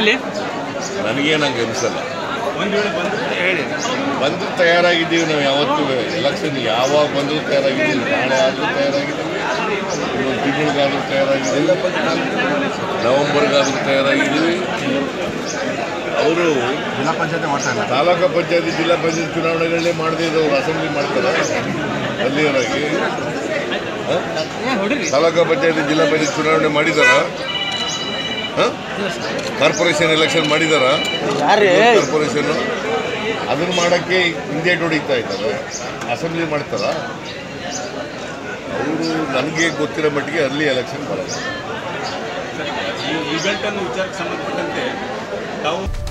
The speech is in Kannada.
ಟೈಮಲ್ಲಿ ನನಗೇನು ಹಂಗೆ ಅನಿಸಲ್ಲ ಒಂದು ವೇಳೆ ಬಂದರೆ ಹೇಳಿ ಬಂದು ತಯಾರಾಗಿದ್ದೀವಿ ನಾವು ಯಾವತ್ತೂ ಎಲೆಕ್ಷನ್ ಯಾವಾಗ ಬಂದರೂ ತಯಾರಾಗಿದ್ದೀವಿ ನಾಳೆ ಆದರೂ ತಯಾರಾಗಿದ್ದೀವಿ ಇನ್ನೊಂದು ತಿಂಗಳಿಗಾದರೂ ತಯಾರಾಗಿದ್ದೀವಿ ನವಂಬರ್ಗಾದರೂ ತಯಾರಾಗಿದ್ದೀವಿ ಅವರು ಜಿಲ್ಲಾ ಪಂಚಾಯತಿ ಮಾಡ್ತಾ ಇಲ್ಲ ತಾಲೂಕು ಪಂಚಾಯತಿ ಜಿಲ್ಲಾ ಪಂಚಾಯತ್ ಚುನಾವಣೆಗಳನ್ನೇ ಮಾಡದೇ ಇದ್ದವ್ರು ಅಸೆಂಬ್ಲಿ ಮಾಡ್ತಾರೆ ಅಲ್ಲಿಯವರಾಗಿ ಹ? ತಾಲೂಕು ಪಂಚಾಯತಿ ಜಿಲ್ಲಾ ಪಂಚಾಯತ್ ಚುನಾವಣೆ ಮಾಡಿದಾರ ಕಾರ್ಪೊರೇಷನ್ ಎಲೆಕ್ಷನ್ ಮಾಡಿದಾರ ಕಾರ್ಪೊರೇಷನ್ ಅದನ್ನ ಮಾಡೋಕ್ಕೆ ಹಿಂದೆ ಹೊಡಿತಾ ಇದ್ದಾರೆ ಅಸೆಂಬ್ಲಿ ಮಾಡ್ತಾರ ಅವರು ನನಗೆ ಗೊತ್ತಿರೋ ಮಟ್ಟಿಗೆ ಅಲ್ಲಿ ಎಲೆಕ್ಷನ್ ಬರೋದು ಈ ಈವೆಂಟ್ ಅನ್ನು ವಿಚಾರಕ್ಕೆ ಸಂಬಂಧಪಟ್ಟಂತೆ ತಾವು